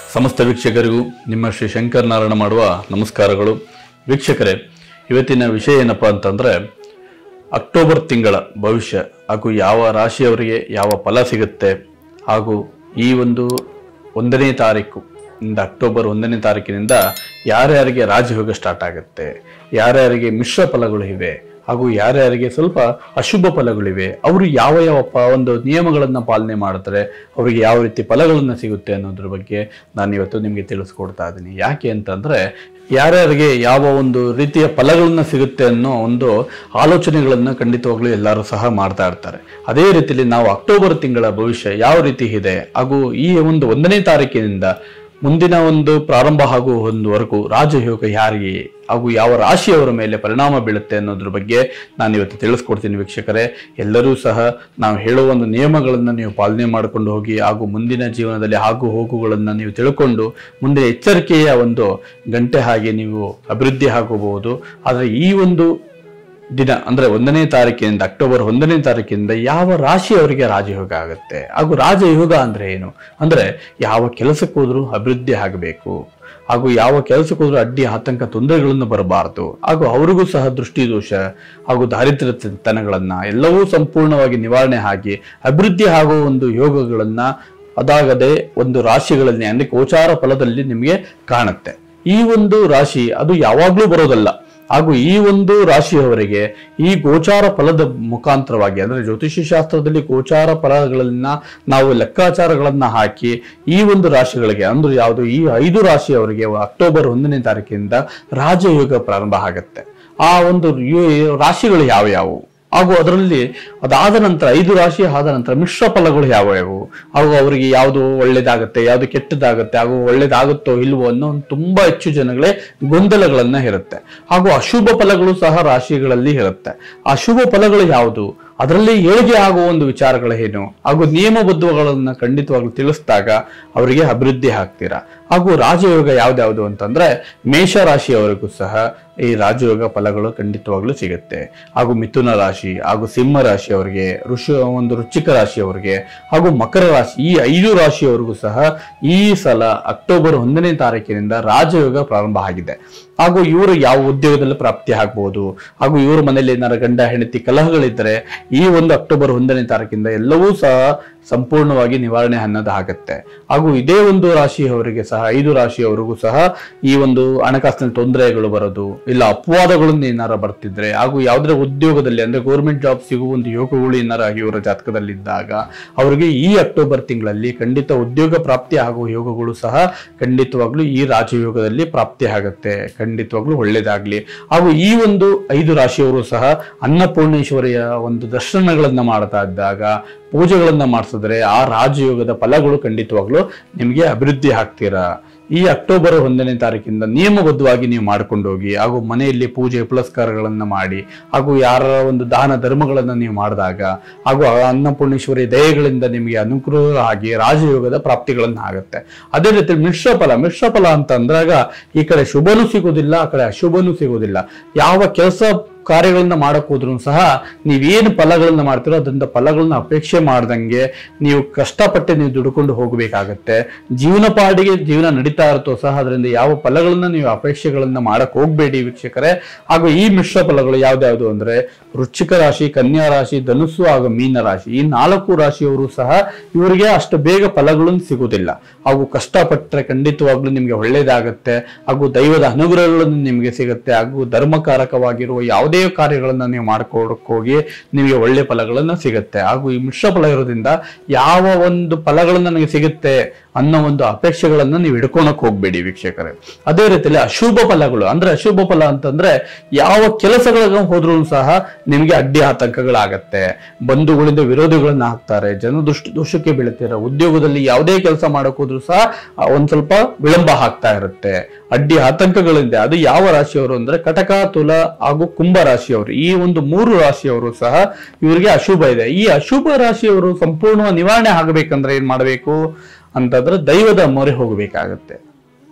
ಸಮಸ್ತ ವೀಕ್ಷಕರಿಗೂ ನಿಮ್ಮ ಶ್ರೀ ಶಂಕರ್ ನಾರಾಯಣ ಮಾಡುವ ನಮಸ್ಕಾರಗಳು ವೀಕ್ಷಕರೇ ಇವತ್ತಿನ ವಿಷಯ ಏನಪ್ಪ ಅಂತಂದ್ರೆ ಅಕ್ಟೋಬರ್ ತಿಂಗಳ ಭವಿಷ್ಯ ಹಾಗೂ ಯಾವ ರಾಶಿಯವರಿಗೆ ಯಾವ ಫಲ ಸಿಗುತ್ತೆ ಹಾಗೂ ಈ ಒಂದು ಒಂದನೇ ತಾರೀಕು ಇಂದ ಅಕ್ಟೋಬರ್ ಒಂದನೇ ತಾರೀಕಿನಿಂದ ಯಾರ್ಯಾರಿಗೆ ರಾಜಯೋಗ ಸ್ಟಾರ್ಟ್ ಆಗುತ್ತೆ ಯಾರ್ಯಾರಿಗೆ ಮಿಶ್ರ ಫಲಗಳು ಇವೆ ಹಾಗೂ ಯಾರ್ಯಾರಿಗೆ ಸ್ವಲ್ಪ ಅಶುಭ ಫಲಗಳಿವೆ ಅವರು ಯಾವ ಯಾವ ಪ ಒಂದು ನಿಯಮಗಳನ್ನು ಪಾಲನೆ ಮಾಡ್ತಾರೆ ಅವರಿಗೆ ಯಾವ ರೀತಿ ಫಲಗಳನ್ನು ಸಿಗುತ್ತೆ ಅನ್ನೋದ್ರ ಬಗ್ಗೆ ನಾನು ಇವತ್ತು ನಿಮಗೆ ತಿಳಿಸ್ಕೊಡ್ತಾ ಇದ್ದೀನಿ ಯಾಕೆ ಅಂತಂದ್ರೆ ಯಾರ್ಯಾರಿಗೆ ಯಾವ ಒಂದು ರೀತಿಯ ಫಲಗಳನ್ನ ಸಿಗುತ್ತೆ ಅನ್ನೋ ಒಂದು ಆಲೋಚನೆಗಳನ್ನು ಖಂಡಿತವಾಗ್ಲೂ ಎಲ್ಲರೂ ಸಹ ಮಾಡ್ತಾ ಇರ್ತಾರೆ ಅದೇ ರೀತಿಯಲ್ಲಿ ನಾವು ಅಕ್ಟೋಬರ್ ತಿಂಗಳ ಭವಿಷ್ಯ ಯಾವ ರೀತಿ ಇದೆ ಹಾಗೂ ಈ ಒಂದು ಒಂದನೇ ತಾರೀಕಿನಿಂದ ಮುಂದಿನ ಒಂದು ಪ್ರಾರಂಭ ಆಗುವ ಒಂದುವರೆಗೂ ರಾಜಯೋಗ ಯಾರಿಗೆ ಹಾಗೂ ಯಾವ ರಾಶಿಯವರ ಮೇಲೆ ಪರಿಣಾಮ ಬೀಳುತ್ತೆ ಅನ್ನೋದ್ರ ಬಗ್ಗೆ ನಾನು ಇವತ್ತು ತಿಳಿಸ್ಕೊಡ್ತೀನಿ ವೀಕ್ಷಕರೇ ಎಲ್ಲರೂ ಸಹ ನಾವು ಹೇಳುವ ಒಂದು ನಿಯಮಗಳನ್ನು ನೀವು ಪಾಲನೆ ಮಾಡಿಕೊಂಡು ಹೋಗಿ ಹಾಗೂ ಮುಂದಿನ ಜೀವನದಲ್ಲಿ ಆಗು ಹೋಗುಗಳನ್ನು ನೀವು ತಿಳ್ಕೊಂಡು ಮುಂದೆ ಎಚ್ಚರಿಕೆಯ ಒಂದು ಗಂಟೆ ಹಾಗೆ ನೀವು ಅಭಿವೃದ್ಧಿ ಆಗೋಬಹುದು ಆದರೆ ಈ ಒಂದು ದಿನ ಅಂದ್ರೆ ಒಂದನೇ ತಾರೀಕಿನಿಂದ ಅಕ್ಟೋಬರ್ ಒಂದನೇ ತಾರೀಕಿನಿಂದ ಯಾವ ರಾಶಿಯವರಿಗೆ ರಾಜಯೋಗ ಆಗುತ್ತೆ ಹಾಗೂ ರಾಜಯೋಗ ಅಂದ್ರೆ ಏನು ಅಂದ್ರೆ ಯಾವ ಕೆಲಸಕ್ಕೆ ಹೋದ್ರೂ ಅಭಿವೃದ್ಧಿ ಆಗಬೇಕು ಹಾಗೂ ಯಾವ ಕೆಲಸಕ್ಕೆ ಹೋದ್ರೂ ಅಡ್ಡಿ ಆತಂಕ ತೊಂದರೆಗಳನ್ನು ಬರಬಾರದು ಹಾಗೂ ಅವರಿಗೂ ಸಹ ದೃಷ್ಟಿ ದೋಷ ಹಾಗೂ ದಾರಿದ್ರ್ಯತನಗಳನ್ನ ಎಲ್ಲವೂ ಸಂಪೂರ್ಣವಾಗಿ ನಿವಾರಣೆ ಆಗಿ ಅಭಿವೃದ್ಧಿ ಆಗುವ ಒಂದು ಯೋಗಗಳನ್ನ ಅದಾಗದೆ ಒಂದು ರಾಶಿಗಳಲ್ಲಿ ಅಂದ್ರೆ ಗೋಚಾರ ಫಲದಲ್ಲಿ ನಿಮಗೆ ಕಾಣುತ್ತೆ ಈ ಒಂದು ರಾಶಿ ಅದು ಯಾವಾಗ್ಲೂ ಬರೋದಲ್ಲ ಹಾಗೂ ಈ ಒಂದು ರಾಶಿಯವರಿಗೆ ಈ ಗೋಚಾರ ಫಲದ ಮುಖಾಂತರವಾಗಿ ಅಂದ್ರೆ ಜ್ಯೋತಿಷ್ಯ ಶಾಸ್ತ್ರದಲ್ಲಿ ಗೋಚಾರ ಫಲಗಳನ್ನ ನಾವು ಲೆಕ್ಕಾಚಾರಗಳನ್ನ ಹಾಕಿ ಈ ಒಂದು ರಾಶಿಗಳಿಗೆ ಅಂದ್ರೆ ಯಾವುದು ಈ ಐದು ರಾಶಿಯವರಿಗೆ ಅಕ್ಟೋಬರ್ ಒಂದನೇ ತಾರೀಕಿನಿಂದ ರಾಜಯೋಗ ಪ್ರಾರಂಭ ಆಗುತ್ತೆ ಆ ಒಂದು ಯು- ರಾಶಿಗಳು ಯಾವ ಯಾವುವು ಹಾಗೂ ಅದರಲ್ಲಿ ಅದಾದ ನಂತರ ಐದು ರಾಶಿ ಆದ ನಂತರ ಮಿಶ್ರ ಫಲಗಳು ಯಾವ್ಯಾವು ಹಾಗೂ ಅವರಿಗೆ ಯಾವುದು ಒಳ್ಳೇದಾಗುತ್ತೆ ಯಾವುದು ಕೆಟ್ಟದಾಗುತ್ತೆ ಹಾಗೂ ಒಳ್ಳೇದಾಗುತ್ತೋ ಇಲ್ವೋ ಅನ್ನೋ ಒಂದು ತುಂಬಾ ಹೆಚ್ಚು ಜನಗಳೇ ಗೊಂದಲಗಳನ್ನ ಇರುತ್ತೆ ಹಾಗೂ ಅಶುಭ ಫಲಗಳು ಸಹ ರಾಶಿಗಳಲ್ಲಿ ಇರುತ್ತೆ ಆ ಶುಭ ಫಲಗಳು ಯಾವುದು ಅದರಲ್ಲಿ ಏಳಿಗೆ ಆಗುವ ಒಂದು ವಿಚಾರಗಳು ಏನು ಹಾಗೂ ನಿಯಮಬದ್ಧಗಳನ್ನು ಖಂಡಿತವಾಗ್ಲೂ ತಿಳಿಸಿದಾಗ ಅವರಿಗೆ ಅಭಿವೃದ್ಧಿ ಆಗ್ತೀರಾ ಹಾಗೂ ರಾಜಯೋಗ ಯಾವ್ದ್ಯಾವ್ದು ಅಂತಂದ್ರೆ ಮೇಷ ರಾಶಿಯವರಿಗೂ ಸಹ ಈ ರಾಜಯೋಗ ಫಲಗಳು ಖಂಡಿತವಾಗ್ಲೂ ಸಿಗುತ್ತೆ ಹಾಗೂ ಮಿಥುನ ರಾಶಿ ಹಾಗೂ ಸಿಂಹ ರಾಶಿಯವರಿಗೆ ಋಷಿ ಒಂದು ವೃಶ್ಚಿಕ ರಾಶಿಯವರಿಗೆ ಹಾಗೂ ಮಕರ ರಾಶಿ ಈ ಐದು ರಾಶಿಯವರಿಗೂ ಸಹ ಈ ಸಲ ಅಕ್ಟೋಬರ್ ಒಂದನೇ ತಾರೀಕಿನಿಂದ ರಾಜಯೋಗ ಪ್ರಾರಂಭ ಆಗಿದೆ ಹಾಗೂ ಇವರು ಯಾವ ಉದ್ಯೋಗದಲ್ಲಿ ಪ್ರಾಪ್ತಿ ಆಗ್ಬಹುದು ಹಾಗೂ ಇವ್ರ ಮನೆಯಲ್ಲಿ ಏನಾರ ಗಂಡ ಹೆಂಡತಿ ಕಲಹಗಳಿದ್ದರೆ ಈ ಒಂದು ಅಕ್ಟೋಬರ್ ಒಂದನೇ ತಾರೀಕಿಂದ ಎಲ್ಲವೂ ಸಹ ಸಂಪೂರ್ಣವಾಗಿ ನಿವಾರಣೆ ಅನ್ನೋದು ಆಗತ್ತೆ ಹಾಗೂ ಇದೇ ಒಂದು ರಾಶಿಯವರಿಗೆ ಸಹ ಐದು ರಾಶಿಯವರಿಗೂ ಸಹ ಈ ಒಂದು ಹಣಕಾಸಿನ ತೊಂದರೆಗಳು ಬರೋದು ಇಲ್ಲ ಅಪವಾದಗಳನ್ನು ಏನಾರ ಬರ್ತಿದ್ರೆ ಹಾಗೂ ಯಾವುದೇ ಉದ್ಯೋಗದಲ್ಲಿ ಅಂದ್ರೆ ಗೌರ್ಮೆಂಟ್ ಜಾಬ್ ಸಿಗುವ ಒಂದು ಯೋಗಗಳು ಏನಾರ ಇವರ ಜಾತಕದಲ್ಲಿ ಇದ್ದಾಗ ಅವರಿಗೆ ಈ ಅಕ್ಟೋಬರ್ ತಿಂಗಳಲ್ಲಿ ಖಂಡಿತ ಉದ್ಯೋಗ ಪ್ರಾಪ್ತಿ ಆಗುವ ಯೋಗಗಳು ಸಹ ಖಂಡಿತವಾಗ್ಲೂ ಈ ರಾಜಯೋಗದಲ್ಲಿ ಪ್ರಾಪ್ತಿ ಆಗುತ್ತೆ ಖಂಡಿತವಾಗ್ಲೂ ಒಳ್ಳೇದಾಗ್ಲಿ ಹಾಗೂ ಈ ಒಂದು ಐದು ರಾಶಿಯವರು ಸಹ ಅನ್ನಪೂರ್ಣೇಶ್ವರಿಯ ಒಂದು ದರ್ಶನಗಳನ್ನ ಮಾಡ್ತಾ ಇದ್ದಾಗ ಪೂಜೆಗಳನ್ನ ಮಾಡಿಸಿದ್ರೆ ಆ ರಾಜಯೋಗದ ಫಲಗಳು ಖಂಡಿತವಾಗ್ಲೂ ನಿಮಗೆ ಅಭಿವೃದ್ಧಿ ಆಗ್ತೀರಾ ಈ ಅಕ್ಟೋಬರ್ ಒಂದನೇ ತಾರೀಕಿಂದ ನಿಯಮಬದ್ಧವಾಗಿ ನೀವು ಮಾಡ್ಕೊಂಡು ಹೋಗಿ ಹಾಗೂ ಮನೆಯಲ್ಲಿ ಪೂಜೆ ಪುರಸ್ಕಾರಗಳನ್ನ ಮಾಡಿ ಹಾಗೂ ಯಾರ ಒಂದು ದಾನ ಧರ್ಮಗಳನ್ನ ನೀವು ಮಾಡಿದಾಗ ಹಾಗೂ ಆ ಅನ್ನಪೂರ್ಣೇಶ್ವರಿ ದಯೆಗಳಿಂದ ನಿಮಗೆ ಅನುಕೂಲ ಆಗಿ ರಾಜಯೋಗದ ಪ್ರಾಪ್ತಿಗಳನ್ನ ಆಗುತ್ತೆ ಅದೇ ರೀತಿ ಮಿಶ್ರ ಫಲ ಮಿಶ್ರ ಫಲ ಅಂತ ಅಂದಾಗ ಈ ಕಡೆ ಶುಭನೂ ಸಿಗೋದಿಲ್ಲ ಆ ಕಡೆ ಅಶುಭನೂ ಸಿಗೋದಿಲ್ಲ ಯಾವ ಕೆಲಸ ಕಾರ್ಯಗಳನ್ನ ಮಾಡಕ್ ಹೋದ್ರು ಸಹ ನೀವೇನು ಫಲಗಳನ್ನ ಮಾಡ್ತೀರೋ ಅದರಿಂದ ಫಲಗಳನ್ನ ಅಪೇಕ್ಷೆ ಮಾಡ್ದಂಗೆ ನೀವು ಕಷ್ಟಪಟ್ಟು ನೀವು ದುಡ್ಕೊಂಡು ಹೋಗ್ಬೇಕಾಗತ್ತೆ ಜೀವನ ಪಾಡಿಗೆ ಜೀವನ ನಡೀತಾ ಇರುತ್ತೋ ಸಹ ಅದರಿಂದ ಯಾವ ಫಲಗಳನ್ನ ನೀವು ಅಪೇಕ್ಷೆಗಳನ್ನ ಮಾಡಕ್ ಹೋಗ್ಬೇಡಿ ವೀಕ್ಷಕರೇ ಹಾಗೂ ಈ ಮಿಶ್ರ ಫಲಗಳು ಯಾವ್ದ್ಯಾವ್ದು ಅಂದ್ರೆ ವೃಶ್ಚಿಕ ರಾಶಿ ಕನ್ಯಾ ರಾಶಿ ಧನುಸ್ಸು ಹಾಗೂ ಮೀನ ರಾಶಿ ಈ ನಾಲ್ಕು ರಾಶಿಯವರು ಸಹ ಇವರಿಗೆ ಅಷ್ಟು ಬೇಗ ಫಲಗಳನ್ನು ಸಿಗುವುದಿಲ್ಲ ಹಾಗೂ ಕಷ್ಟಪಟ್ಟರೆ ಖಂಡಿತವಾಗ್ಲೂ ನಿಮಗೆ ಒಳ್ಳೇದಾಗತ್ತೆ ಹಾಗೂ ದೈವದ ಅನುಗ್ರಹಗಳನ್ನು ನಿಮಗೆ ಸಿಗುತ್ತೆ ಹಾಗೂ ಧರ್ಮಕಾರಕವಾಗಿರುವ ಯಾವುದೇ ಕಾರ್ಯಗಳನ್ನ ನೀವು ಮಾಡ್ಕೊಡಕ್ ಹೋಗಿ ನಿಮಗೆ ಒಳ್ಳೆ ಫಲಗಳನ್ನ ಸಿಗುತ್ತೆ ಹಾಗೂ ಈ ಮಿಶ್ರ ಫಲ ಇರೋದ್ರಿಂದ ಯಾವ ಒಂದು ಫಲಗಳನ್ನ ನನಗೆ ಸಿಗುತ್ತೆ ಅನ್ನೋ ಒಂದು ಅಪೇಕ್ಷೆಗಳನ್ನ ನೀವು ಹಿಡ್ಕೊಳಕ್ ಹೋಗ್ಬೇಡಿ ವೀಕ್ಷಕರೇ ಅದೇ ರೀತಿಯಲ್ಲಿ ಅಶುಭ ಫಲಗಳು ಅಂದ್ರೆ ಅಶುಭ ಫಲ ಅಂತಂದ್ರೆ ಯಾವ ಕೆಲಸಗಳಿಗೆ ಹೋದ್ರೂ ಸಹ ನಿಮಗೆ ಅಡ್ಡಿ ಆತಂಕಗಳಾಗತ್ತೆ ಬಂಧುಗಳಿಂದ ವಿರೋಧಿಗಳನ್ನ ಹಾಕ್ತಾರೆ ಜನ ದುಷ್ಟ ದೋಷಕ್ಕೆ ಬೀಳ್ತೀರ ಉದ್ಯೋಗದಲ್ಲಿ ಯಾವುದೇ ಕೆಲಸ ಮಾಡಕ್ ಹೋದ್ರೂ ಸಹ ಆ, ಒಂದ್ ಸ್ವಲ್ಪ ವಿಳಂಬ ಆಗ್ತಾ ಇರುತ್ತೆ ಅಡ್ಡಿ ಆತಂಕಗಳಿಂದ ಅದು ಯಾವ ರಾಶಿಯವರು ಅಂದ್ರೆ ಕಟಕ ತುಲ ಹಾಗೂ ಕುಂಭ ರಾಶಿಯವರು ಈ ಒಂದು ಮೂರು ರಾಶಿಯವರು ಸಹ ಇವರಿಗೆ ಅಶುಭ ಇದೆ ಈ ಅಶುಭ ರಾಶಿಯವರು ಸಂಪೂರ್ಣ ನಿವಾರಣೆ ಆಗಬೇಕಂದ್ರೆ ಏನ್ ಮಾಡಬೇಕು ಅಂತಂದ್ರೆ ದೈವದ ಮೊರೆ ಹೋಗಬೇಕಾಗತ್ತೆ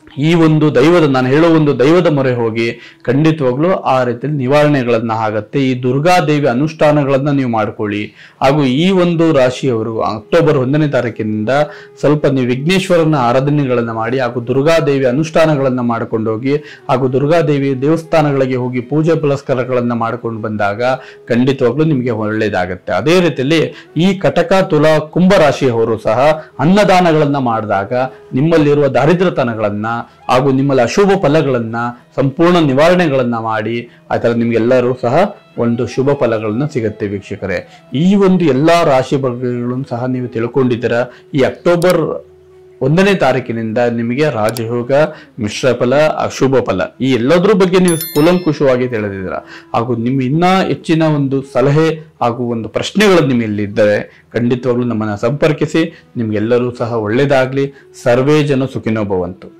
ಈ ಒಂದು ದೈವದ ನಾನು ಹೇಳೋ ಒಂದು ದೈವದ ಮೊರೆ ಹೋಗಿ ಖಂಡಿತವಾಗ್ಲೂ ಆ ರೀತಿಯಲ್ಲಿ ನಿವಾರಣೆಗಳನ್ನ ಆಗತ್ತೆ ಈ ದುರ್ಗಾದೇವಿ ಅನುಷ್ಠಾನಗಳನ್ನ ನೀವು ಮಾಡ್ಕೊಳ್ಳಿ ಹಾಗೂ ಈ ಒಂದು ರಾಶಿಯವರು ಅಕ್ಟೋಬರ್ ಒಂದನೇ ತಾರೀಕಿನಿಂದ ಸ್ವಲ್ಪ ನೀವು ವಿಘ್ನೇಶ್ವರನ ಆರಾಧನೆಗಳನ್ನ ಮಾಡಿ ಹಾಗೂ ದುರ್ಗಾದೇವಿ ಅನುಷ್ಠಾನಗಳನ್ನ ಮಾಡ್ಕೊಂಡು ಹೋಗಿ ಹಾಗೂ ದುರ್ಗಾದೇವಿ ದೇವಸ್ಥಾನಗಳಿಗೆ ಹೋಗಿ ಪೂಜೆ ಪುರಸ್ಕಾರಗಳನ್ನ ಮಾಡ್ಕೊಂಡು ಬಂದಾಗ ಖಂಡಿತವಾಗ್ಲೂ ನಿಮಗೆ ಒಳ್ಳೇದಾಗತ್ತೆ ಅದೇ ರೀತಿಯಲ್ಲಿ ಈ ಕಟಕ ತುಲಾ ಕುಂಭ ರಾಶಿಯವರು ಸಹ ಅನ್ನದಾನಗಳನ್ನ ಮಾಡಿದಾಗ ನಿಮ್ಮಲ್ಲಿರುವ ದಾರಿದ್ರ್ಯತನಗಳನ್ನ ಹಾಗೂ ನಿಮ್ಮಲ್ಲಿ ಅಶುಭ ಫಲಗಳನ್ನ ಸಂಪೂರ್ಣ ನಿವಾರಣೆಗಳನ್ನ ಮಾಡಿ ಆ ಥರ ನಿಮ್ಗೆಲ್ಲರೂ ಸಹ ಒಂದು ಶುಭ ಫಲಗಳನ್ನ ಸಿಗುತ್ತೆ ವೀಕ್ಷಕರೇ ಈ ಒಂದು ಎಲ್ಲಾ ರಾಶಿ ವರ್ಗಗಳನ್ನು ಸಹ ನೀವು ತಿಳ್ಕೊಂಡಿದ್ದೀರಾ ಈ ಅಕ್ಟೋಬರ್ ಒಂದನೇ ತಾರೀಕಿನಿಂದ ನಿಮಗೆ ರಾಜಯೋಗ ಮಿಶ್ರ ಫಲ ಅಶುಭ ಫಲ ಈ ಎಲ್ಲದ್ರ ಬಗ್ಗೆ ನೀವು ಕೂಲಂಕುಷವಾಗಿ ತಿಳಿದಿದ್ದೀರ ಹಾಗೂ ನಿಮ್ಮ ಇನ್ನ ಹೆಚ್ಚಿನ ಒಂದು ಸಲಹೆ ಹಾಗೂ ಒಂದು ಪ್ರಶ್ನೆಗಳು ನಿಮ್ಮಲ್ಲಿದ್ದರೆ ಖಂಡಿತವಾಗ್ಲೂ ನಮ್ಮನ್ನು ಸಂಪರ್ಕಿಸಿ ನಿಮ್ಗೆಲ್ಲರೂ ಸಹ ಒಳ್ಳೆಯದಾಗಲಿ ಸರ್ವೇ ಜನ ಸುಖಿನೋ ಭವಂತು